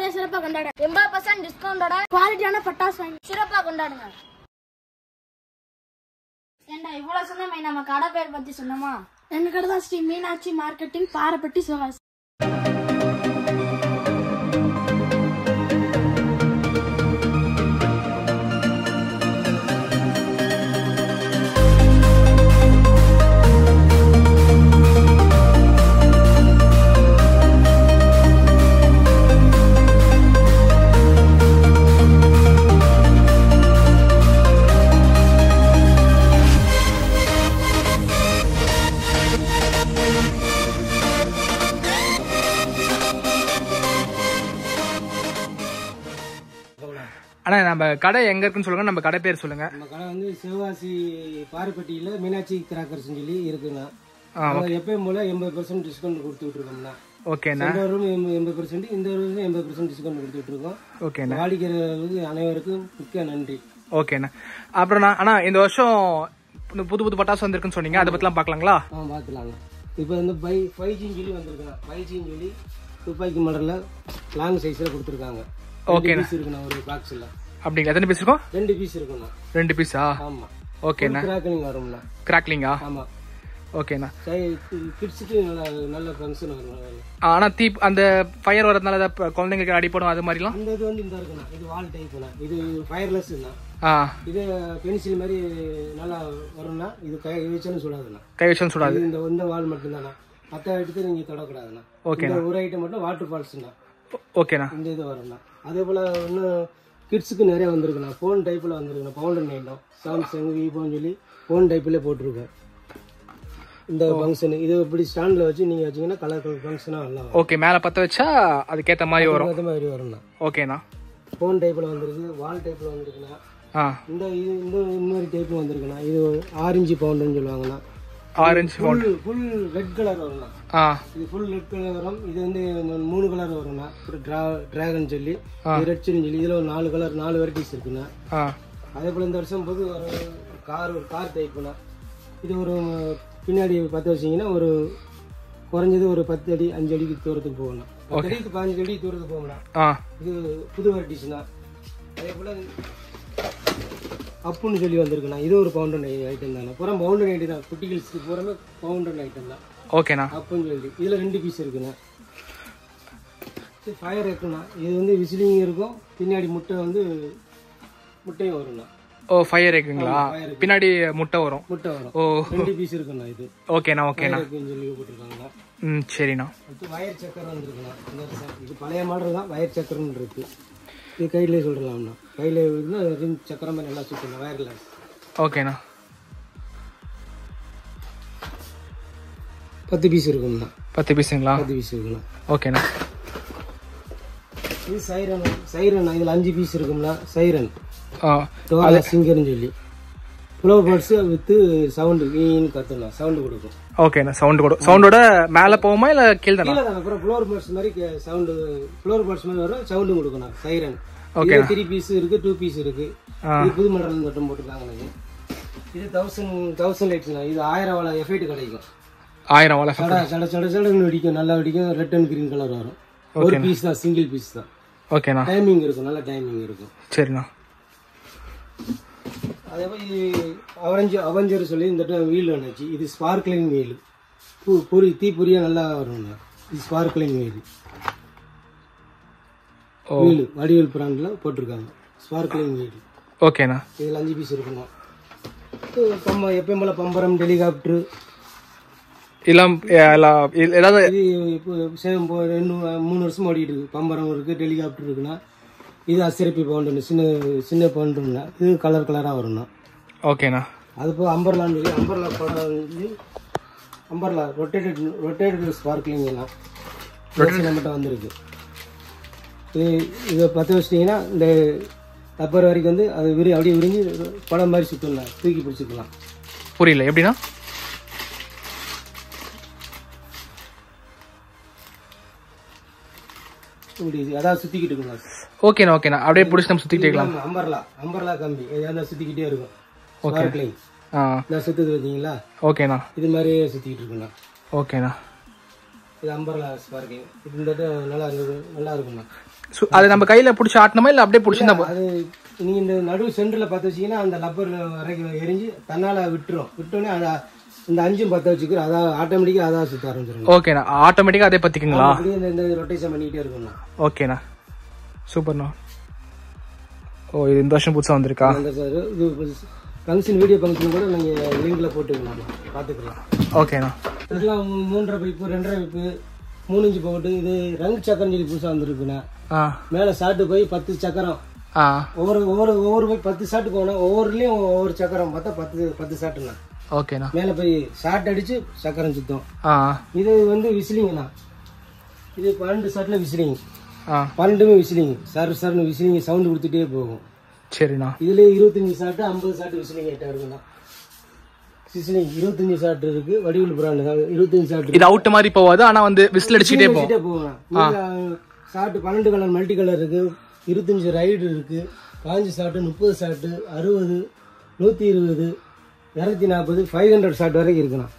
பண்டிகை சிறப்பா கொண்டாட எண்பது பர்சன்ட் டிஸ்கவுண்டோட குவாலிட்டியான பட்டாசு வாங்கி சிறப்பா கொண்டாடுங்க ஏண்டா இவ்வளவு சொன்னமே நம்ம கடை பேர் பத்தி சொன்னோமா எங்க கடை தான் ஸ்ரீ மீனாட்சி மார்க்கெட்டிங் பாரப்பட்டி சிவகாசி அண்ணா நம்ம கடை எங்க இருக்குன்னு சொல்லுங்க நம்ம கடை பேர் சொல்லுங்க நம்ம கடை வந்து சிவகாசி பாரிப்பட்டியில் மீனாட்சி கிராக்கர்ஸ் சொல்லி இருக்குண்ணா ஆ, நாங்கள் எப்பயும் போல எண்பது பர்சன்ட் டிஸ்கவுண்ட் கொடுத்துட்டு இருக்கோம்ண்ணா ஓகேண்ணா இந்த வருடம் எண்பது பர்சன்ட் இந்த வருடம் எண்பது பர்சன்ட் டிஸ்கவுண்ட் கொடுத்துட்டு இருக்கோம் ஓகேண்ணா வாடிக்கையாளர்களுக்கு அனைவருக்கும் மிக்க நன்றி ஓகேண்ணா அப்புறம்ண்ணா அண்ணா இந்த வருஷம் இந்த புது புது பட்டாசு வந்திருக்குன்னு சொன்னீங்க அதை பத்திலாம் பார்க்கலாங்களா ஆ பார்த்துலாங்க இப்போ வந்து பை ஃபைவ் ஜின்னு சொல்லி வந்திருக்குண்ணா ஃபைவ் ஜின்னு சொல்லி துப்பாக்கி மாடலில் லாங் சைஸில் கொடுத்துருக்காங்க ஓகேண்ணா. பீஸ் இருக்குண்ணா ஒரு பாக்ஸில் அப்படிங்களா எத்தனை பீஸ் இருக்கும் ரெண்டு பீஸ் இருக்குண்ணா ரெண்டு பீஸா ஆமாம் ஓகேண்ணா கிராக்கலிங் வரும்ண்ணா கிராக்லிங்கா ஆமாம் ஓகேண்ணா கிட்ஸுக்கு நல்ல நல்ல ஃபங்க்ஷன் வரும் ஆனா தீ அந்த ஃபயர் வரதுனால ஏதாவது ப- குழந்தைங்களுக்கு அடிப்படும் அது மாதிரிலாம் அந்த இது வந்து இந்த இருக்குண்ணா இது வால் டைப்புண்ணா இது ஃபயர்லெஸ்ண்ணா ஆ இது பென்சில் மாதிரி நல்லா வரும்னா இது கை வச்சாலும் சுடாதுண்ணா கை வச்சும் சுடாது இது இந்த இந்த வால் மட்டும்தாண்ணா மற்ற எடுத்து நீங்கள் தொடக்கூடாதுண்ணா ஓகேண்ணா. இந்த ஒரு ஐட்டம் மட்டும் வாட்டர் ஃபால்ஸ்ண்ணா ஓ- ஓகேண்ணா இந்த இது வரும்ண்ணா அதே போல் இன்னும் கிட்ஸுக்கு நிறைய வந்திருக்குண்ணா ஃபோன் டைப்பில் வந்திருக்குண்ணா பவுண்டர் நைட்டம் சாம்சங் விவோன்னு சொல்லி ஃபோன் டைப்பில் போட்டிருக்கோம் இந்த ஃபங்க்ஷன் இது இப்படி ஸ்டாண்டில் வச்சு நீங்கள் வச்சீங்கன்னா கலர் கலர் ஃபங்க்ஷனாக நல்லா வரும் ஓகே மேல பத்த வச்சா அதுக்கேத்த மாதிரி வரும் அந்த மாதிரி வரும்ண்ணா ஓகேண்ணா ஃபோன் டைப்பில் வந்திருக்கு வால் டைப்பில் வந்திருக்குண்ணா ஆ இந்த இது இந்த இந்த மாதிரி டைப் வந்திருக்குண்ணா இது ஆரஞ்சு பவுண்டுன்னு சொல்லுவாங்கண்ணா orange full full red colour வரும்ண்ணா ஆ இது ஃபுல் ரெட் கலர் வரும் இது வந்து இந்த மூணு கலர் வரும்ண்ணா அப்புறம் ட்ரா ட்ராகன் சொல்லி ரெட் சில்லின்னு சொல்லி இதில் ஒரு நாலு கலர் நாலு வெரைட்டிஸ் இருக்குண்ணா ஆ அதே போல் இந்த வருஷம் போது ஒரு கார் ஒரு கார் டைப்புண்ணா இது ஒரு பின்னாடி பற்ற வச்சிங்கன்னா ஒரு குறைஞ்சது ஒரு பத்து அடி அஞ்சு அடிக்கு தூரத்துக்கு போகணும் பத்து அடிக்கு பதினஞ்சு அடி தூரத்துக்கு போகணும் ஆ இது புது வெரைட்டிஸ்ண்ணா அதே போல் அப்புன்னு சொல்லி வந்திருக்குண்ணா இது ஒரு பவுண்டர் ஐட்டம் தானே பூரா பவுண்டர் ஐட்டம் தான் குட்டிகளுக்கு பூராமே பவுண்டர் ஐட்டம் தான் ஓகேண்ணா அப்புன்னு சொல்லி இதில் ரெண்டு பீஸ் இருக்குண்ணா ஃபயர் இருக்குண்ணா இது வந்து விசிலிங் இருக்கும் பின்னாடி முட்டை வந்து முட்டையும் வரும்ண்ணா ஓ ஃபயர் இருக்குங்களா பின்னாடி முட்டை வரும் முட்டை வரும் ஓ ரெண்டு பீஸ் இருக்குண்ணா இது ஓகேண்ணா ஓகேண்ணா இருக்குன்னு சொல்லி போட்டிருக்காங்கண்ணா ம் சரிண்ணா அடுத்து வயர் சக்கரம் வந்துருக்குண்ணா இந்த வருஷம் இது பழைய மாடல் தான் வயர் சக்கரம்னு இருக்கு இது கையிலே சொல்லிடலாம்ண்ணா கையில் இருந்தால் ரிங் சக்கரம் மாதிரி நல்லா சுற்றணும் வயரில் ஓகேண்ணா பத்து பீஸ் இருக்குங்கண்ணா பத்து பீஸுங்களா பத்து பீஸ் இருக்குண்ணா ஓகேண்ணா இது சைரன் சைரன் இதில் அஞ்சு பீஸ் இருக்கும்ண்ணா சைரன் ஆ டோரா சிங்கர்னு சொல்லி ஃப்ளவர் பேர்ட்ஸு வித்து சவுண்டு ஈன்னு கத்தணும் சவுண்டு கொடுக்கும் ஓகேண்ணா சவுண்ட் கூட சவுண்டோட மேல போகுமா இல்ல கீழ் தானா கீழே தான் அப்புறம் ஃப்ளோர் பேர்ட்ஸ் மாதிரி சவுண்டு ஃப்ளோர் பேர்ட்ஸ் மாதிரி வரும் சவுண்டும் கொடுக்கணும் சைரன் Okay. இது த்ரீ பீஸ் இருக்கு டூ பீஸ் இருக்கு ஆ. இது புது மாடல் மட்டும் போட்டுருக்காங்க எனக்கு இது தௌசண்ட் தௌசண்ட் லைட்ஸ்ண்ணா இது ஆயிரம் வாழை எஃபெக்ட் கிடைக்கும் ஆயிரம் வாழை சட சட சட சடன்னு வெடிக்கும் நல்லா வெடிக்கும் ரெட் அண்ட் கிரீன் கலர் வரும் ஒரு பீஸ் தான் சிங்கிள் பீஸ் தான் ஓகேண்ணா டைமிங் இருக்கும் நல்ல டைமிங் இருக்கும் சரிண்ணா அதே மாதிரி அவரஞ்சு அவஞ்சர் சொல்லி இந்த வீல் வந்துச்சு இது ஸ்பார்க்லிங் வீல் பூ பொரி தீ பொரியா நல்லா வரும்ண்ணா இது ஸ்பார்க்லிங் வீல் ஓ வீல் வடிவேல் பிராண்டில் போட்டிருக்காங்க ஸ்பார்க்லிங் வீல் ஓகேண்ணா இதில் அஞ்சு பீஸ் இருக்குங்க இது பம்ப எப்பயும் போல பம்பரம் ஹெலிகாப்டர் எல்லாம் எல்லாம் இ- ஏதாவது இது இப்போ சேம் இப்போ ரெண்டு மூணு வருஷம் ஓடிட்டு இருக்கு பம்பரம் இருக்கு ஹெலிகாப்டர் இருக்குண்ணா இது அசிரப்பி பவுண்டுன்னு சின்ன சின்ன பவுண்டுண்ணா இது கலர் கலராக வரும்ண்ணா ஓகேண்ணா அது போக அம்பர்லான்னு சொல்லி அம்பர்லா படம் வந்து அம்பர்லா ரொட்டேட்டட் ரொட்டேட்டட் ஸ்பார்க்லிங் எல்லாம் ரொட்டேட் மட்டும் வந்திருக்கு இது இதை பற்ற வச்சிட்டிங்கன்னா இந்த ரப்பர் வரைக்கும் வந்து அது விரி அப்படியே விரிஞ்சு படம் மாதிரி சுற்றலாம் தூக்கி பிடிச்சிக்கலாம் புரியல எப்படின்னா இப்படி அதாவது சுற்றிக்கிட்டு இருக்குங்க ஓகேண்ணா ஓகேண்ணா அப்படியே பிடிச்சி நம்ம சுத்திட்டே இருக்கலாம் அம்பர்லா அம்பர்லா கம்பி எதாவது சுற்றிக்கிட்டே இருக்கும் ஸ்பார்க்லிங் ஆ நான் சுற்றுது பார்த்தீங்களா ஓகேண்ணா இது மாதிரியே சுற்றிக்கிட்டு இருக்குண்ணா ஓகேண்ணா இது அம்பர்லா ஸ்பார்க்கிங் இது இந்த இது நல்லா இருக்குது நல்லா இருக்குண்ணா சு- அது நம்ம கையில புடிச்சு ஆட்டணுமா இல்ல அப்படியே புடிச்சிருந்தா போ- அது நீங்க இந்த நடு சென்டர்ல பத்த வச்சீங்கன்னா அந்த லப்பர் வரைக்கும் எரிஞ்சு தன்னால விட்டுரும் விட்டோடனே அதை இந்த அஞ்சும் பத்த வச்சுக்கிறோம் அதான் ஆட்டோமேட்டிக்கா அதான் சுத்த ஆரம்பிச்சிடும் ஓகேண்ணா ஆட்டோமேட்டிக்கா அதே பத்திக்குங்களா அப்படியே இந்த- இந்த ரொட்டேஷன் பண்ணிக்கிட்டே இருக்கணும் ஓகேண்ணா சூப்பர்ண்ணா ஓ இது இந்த வருஷம் புதுசா வந்திருக்கா அந்த சார் இது ஃபங்க்ஷன் வீடியோ ஃபங்க்ஷன் கூட நீங்க லிங்க்ல போட்டுக்கலாம் பாத்துக்கலாம் ஓகேண்ணா இதெல்லாம் மூ- மூன்றரை பைப்பு ரெண்டரை பைப்பு மூணு இன்ச்சு போட்டு இது ரங்கு சக்கரம் சொல்லி புதுசா வந்திருக்குண்ணா ஆ மேல சாட்டு போய் பத்து சக்கரம் ஆ ஒவ்வொரு ஒவ்வொரு ஒவ்வொரு போய் பத்து சாட்டு போகணும் ஒவ்வொருலயும் ஒவ்வொரு சக்கரம் பார்த்தா பத்து பத்து சாட்டுண்ணா ஓகேண்ணா மேல போய் ஷார்ட் அடிச்சு சக்கரம் சுத்தம் ஆ இது வந்து விசிலிங்கண்ணா இது பன்னெண்டு ஷாட்ல விசிலிங் ஆ பன்னெண்டுமே விசிலிங் சர் சர்னு விசிலிங் சவுண்ட் கொடுத்துட்டே போகும் சரிண்ணா இதுல இருபத்தஞ்சு ஷாட்டு ஐம்பது ஷாட்டு விசிலிங் ஐட்டம் இருக்குண்ணா விசிலிங் இருபத்தஞ்சு ஷாட் இருக்கு வடிவில் பிராண்டு இருபத்தஞ்சு ஷாட் இது அவுட் மாதிரி போகாது ஆனா வந்து விசில் அடிச்சுட்டே போகும் வச்சுட்டே போகலாம் ஷாட்டு பன்னெண்டு கலர் மல்டி கலர் இருக்கு இருபத்தஞ்சு ரைடு இருக்கு பாஞ்சு ஷாட்டு முப்பது ஷாட்டு அறுபது நூத்தி இருபது இரநூத்தி நாற்பது ஃபைவ் ஹண்ட்ரட் ஷாட் வரைக்கும் இருக்குண்ணா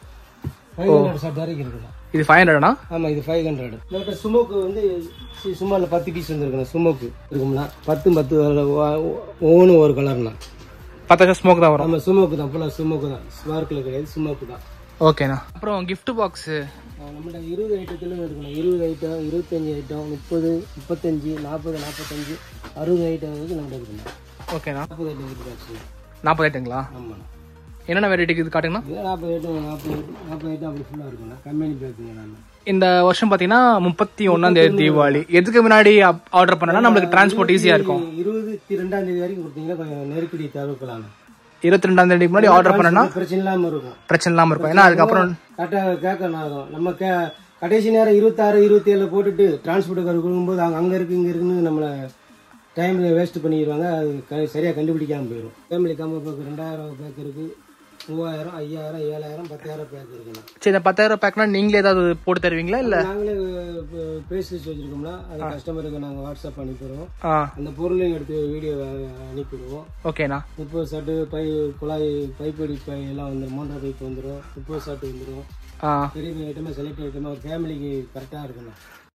ஃபைவ் ஹண்ட்ரட் ஷாட் வரைக்கும் இருக்குண்ணா இது ஃபைவ் ஹண்ட்ரட்ண்ணா ஆமா இது ஃபைவ் ஹண்ட்ரட் நம்மகிட்ட சுமோக்கு வந்து சி- சும்மால பத்து பீஸ் வந்துருக்குண்ணா சுமோக்கு இருக்கும்னா பத்து பத்து ஒவ்வொன்றும் ஒரு கலர்ண்ணா பத்தாச்சும் ஸ்மோக் தான் வரும் ஆமா சுமோக்கு தான் ஃபுல்லாக சுமோக்கு தான் ஸ்பார்க்கில் கிடையாது சுமோக்கு தான் ஓகேண்ணா அப்புறம் gift பாக்ஸ் நம்மகிட்ட இருபது ஐட்டத்துல இருக்குண்ணா இருபது ஐட்டம் இருபத்தஞ்சு ஐட்டம் முப்பது முப்பத்தஞ்சு நாற்பது நாற்பத்தஞ்சு அறுபது ஐட்டம் வரைக்கும் நம்மகிட்ட இருக்குண்ணா ஓகேண்ணா நாற்பது ஐட்டம் இருக்கு ஆக்சுவலி நாற்பது ஐட்டங்களா ஆமாண்ணா என்னென்ன வெரைட்டி இது காட்டுங்கண்ணா இதே நாற்பது ஐட்டம் நாற்பது ஐட்டம் நாற்பது ஐட்டம் அப்படி ஃபுல்லாக இருக்குண்ணா கம்பெனி பேக்குங்க நான் இந்த வருஷம் பாத்தீங்கன்னா முப்பத்தி ஒன்னாம் தேதி தீபாவளி எதுக்கு முன்னாடி ஆர்டர் பண்ணனா நம்மளுக்கு டிரான்ஸ்போர்ட் ஈஸியா இருக்கும் இருபத்தி ரெண்டாம் தேதி வரைக்கும் கொடுத்தீங்கன்னா கொஞ்சம் நெருக்கடி தவிர்க்கலாம் இருபத்தி ரெண்டாம் தேதி முன்னாடி ஆர்டர் பண்ணனா பிரச்சனை இல்லாம இருக்கும் பிரச்சனை இல்லாம இருக்கும் ஏன்னா அதுக்கப்புறம் கரெக்டாக கேட்கணும் ஆகும் நம்ம கே கடைசி நேரம் இருபத்தாறு இருபத்தி ஏழுல போட்டுட்டு டிரான்ஸ்போர்ட் கொடுக்கும்போது அவங்க அங்கே இருக்கு இங்கே இருக்குன்னு நம்மளை டைம் வேஸ்ட் பண்ணிடுவாங்க அது க சரியாக கண்டுபிடிக்காம போயிடும் ஃபேமிலி காம்போ பேக் ரெண்டாயிரம் பேக் இருக்கு மூவாயிரம் ஐயாயிரம் ஏழாயிரம் பத்தாயிரம் பேக் இருக்குண்ணா சரி இந்த பத்தாயிரம் பேக்னா நீங்களே ஏதாவது போட்டு தருவீங்களா இல்ல நாங்களே ப்ரைஸ் லிஸ்ட் வச்சிருக்கோம்ல அது கஸ்டமருக்கு நாங்கள் வாட்ஸ்அப் அனுப்பிடுவோம் ஆ அந்த பொருளையும் எடுத்து வீடியோ அனுப்பிடுவோம் ஓகேண்ணா முப்பது ஷர்ட்டு பை குழாய் பைப்படி பை எல்லாம் வந்துடும் மூன்றரை பைப் வந்துடும் முப்பது ஷர்ட் வந்துடும் ஆ பெரிய பெரிய ஐட்டமாக செலக்ட் ஐட்டமாக ஃபேமிலிக்கு கரெக்டாக இருக்கணும்